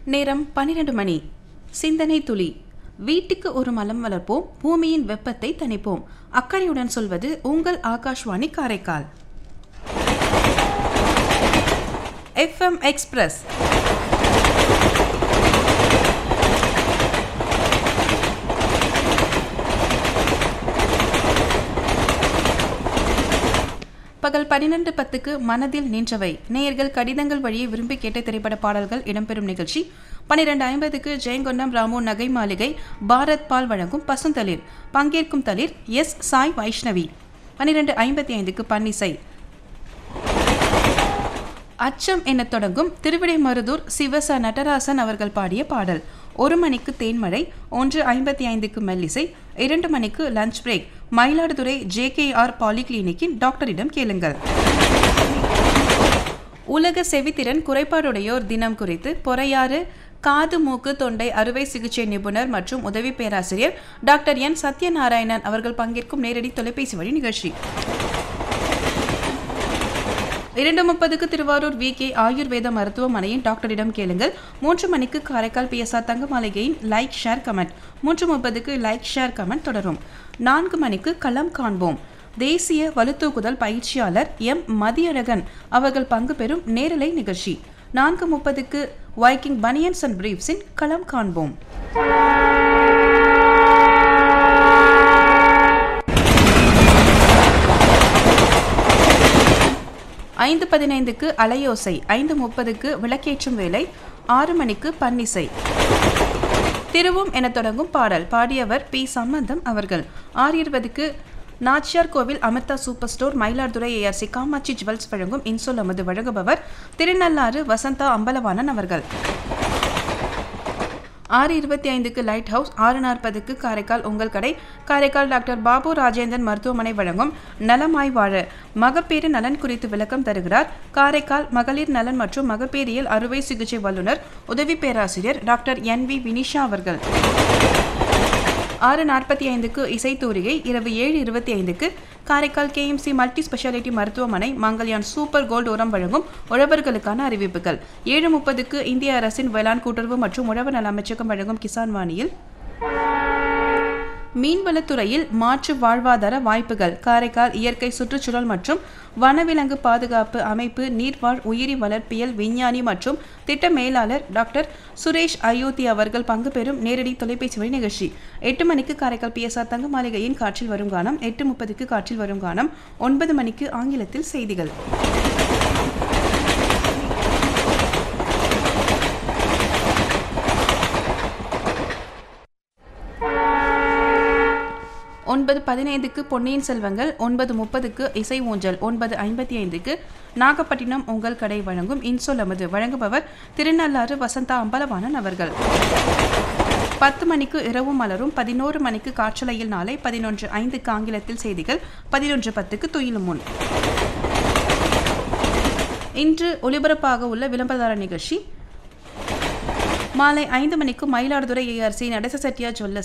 நேரம் பன்னிரண்டு மணி சிந்தனை துளி வீட்டுக்கு ஒரு மலம் வளர்ப்போம் பூமியின் வெப்பத்தை தணிப்போம் அக்கறையுடன் சொல்வது உங்கள் ஆகாஷ்வாணி காரைக்கால் எஃப்எம் எக்ஸ்பிரஸ் பகல் பன்னிரண்டு பத்துக்கு மனதில் நின்றவை நேயர்கள் கடிதங்கள் வழியே விரும்பி கேட்ட திரைப்பட பாடல்கள் இடம்பெறும் நிகழ்ச்சி பன்னிரண்டு ஐம்பதுக்கு ஜெயங்கொண்டம் ராமு நகை மாளிகை பாரத் பால் வழங்கும் பசுந்தளிர் பங்கேற்கும் தளிர் எஸ் சாய் வைஷ்ணவி பன்னிரண்டு ஐம்பத்தி ஐந்துக்கு பன்னிசை அச்சம் எனத் தொடங்கும் திருவிடைமருதூர் சிவச நடராசன் அவர்கள் பாடிய பாடல் ஒரு மணிக்கு தேன்மழை ஒன்று ஐம்பத்தி ஐந்துக்கு மெல்லிசை இரண்டு மணிக்கு லஞ்ச் பிரேக் மயிலாடுதுறை ஜேகேஆர் பாலிகிளினிக்கின் டாக்டரிடம் கேளுங்கள் உலக செவித்திறன் குறைபாடுடையோர் தினம் குறித்து பொறையாறு காது மூக்கு தொண்டை அறுவை சிகிச்சை நிபுணர் மற்றும் உதவி பேராசிரியர் டாக்டர் என் சத்யநாராயணன் அவர்கள் பங்கேற்கும் நேரடி தொலைபேசி வழி நிகழ்ச்சி இரண்டு முப்பதுக்கு திருவாரூர் வி கே ஆயுர்வேத மருத்துவமனையின் டாக்டரிடம் கேளுங்கள் மூன்று மணிக்கு காரைக்கால் பிஎஸ்ஆர் தங்க மாளிகையின் லைக் ஷேர் கமெண்ட் மூன்று முப்பதுக்கு லைக் ஷேர் கமெண்ட் தொடரும் நான்கு மணிக்கு களம் காண்போம் தேசிய வலுத்தூக்குதல் பயிற்சியாளர் எம் மதியழகன் அவர்கள் பங்கு பெறும் நேரலை நிகழ்ச்சி நான்கு முப்பதுக்கு வைக்கிங் பனியன்ஸ் அண்ட் பிரீப்ஸின் களம் காண்போம் ஐந்து பதினைந்துக்கு அலையோசை ஐந்து முப்பதுக்கு விளக்கேற்றும் வேலை ஆறு மணிக்கு பன்னிசை திருவும் என தொடங்கும் பாடல் பாடியவர் பி சம்பந்தம் அவர்கள் ஆறு இருபதுக்கு Nachiyar Kovil Amirtha super store Mayiladuthurai ARC Kamatchi jewels வழங்கும் இன்சொல் அமது வழங்குபவர் திருநள்ளாறு வசந்தா அம்பலவாணன் அவர்கள் ஆறு இருபத்தி ஐந்துக்கு லைட் ஹவுஸ் ஆறு நாற்பதுக்கு காரைக்கால் உங்கள் கடை காரைக்கால் டாக்டர் பாபு ராஜேந்திரன் மருத்துவமனை வழங்கும் நலமாய் வாழ மகப்பேறு நலன் குறித்து விளக்கம் தருகிறார் காரைக்கால் மகளிர் நலன் மற்றும் மகப்பேறியல் அறுவை சிகிச்சை வல்லுநர் உதவி பேராசிரியர் டாக்டர் என் வி வினிஷா அவர்கள் ஆறு நாற்பத்தி ஐந்துக்கு இசைத்தூரிகை இரவு ஏழு இருபத்தி ஐந்துக்கு காரைக்கால் கேஎம்சி மல்டி ஸ்பெஷாலிட்டி மருத்துவமனை மங்கல்யான் சூப்பர் கோல்டு உரம் வழங்கும் உழவர்களுக்கான அறிவிப்புகள் ஏழு முப்பதுக்கு இந்திய அரசின் வேளாண் கூட்டுறவு மற்றும் உழவர் நல அமைச்சகம் வழங்கும் கிசான் வாணியில் மீன்வளத்துறையில் மாற்று வாழ்வாதார வாய்ப்புகள் காரைக்கால் இயற்கை சுற்றுச்சூழல் மற்றும் வனவிலங்கு பாதுகாப்பு அமைப்பு நீர்வாழ் உயிரி வளர்ப்பியல் விஞ்ஞானி மற்றும் திட்ட மேலாளர் டாக்டர் சுரேஷ் அயோத்தி அவர்கள் பங்கு பெறும் நேரடி தொலைபேசி வழி நிகழ்ச்சி எட்டு மணிக்கு காரைக்கால் பிஎஸ்ஆர் தங்க மாளிகையின் காற்றில் வரும் கானம் எட்டு முப்பதுக்கு காற்றில் வரும் கானம் ஒன்பது மணிக்கு ஆங்கிலத்தில் செய்திகள் ஒன்பது பதினைந்துக்கு பொன்னியின் செல்வங்கள் ஒன்பது முப்பதுக்கு இசை ஊஞ்சல் ஒன்பது ஐம்பத்தி ஐந்துக்கு நாகப்பட்டினம் உங்கள் கடை வழங்கும் இன்சொல் அமது வழங்குபவர் திருநள்ளாறு வசந்தா அம்பலவாணன் அவர்கள் பத்து மணிக்கு இரவு மலரும் பதினோரு மணிக்கு காற்றலையில் நாளை பதினொன்று ஐந்துக்கு ஆங்கிலத்தில் செய்திகள் பதினொன்று பத்துக்கு துயிலும் முன் இன்று ஒலிபரப்பாக உள்ள விளம்பரதார நிகழ்ச்சி மாலை ஐந்து மணிக்கு மயிலாடுதுறை ஏஆர்சி நடேச செட்டியா ஜுவல்லர்ஸ்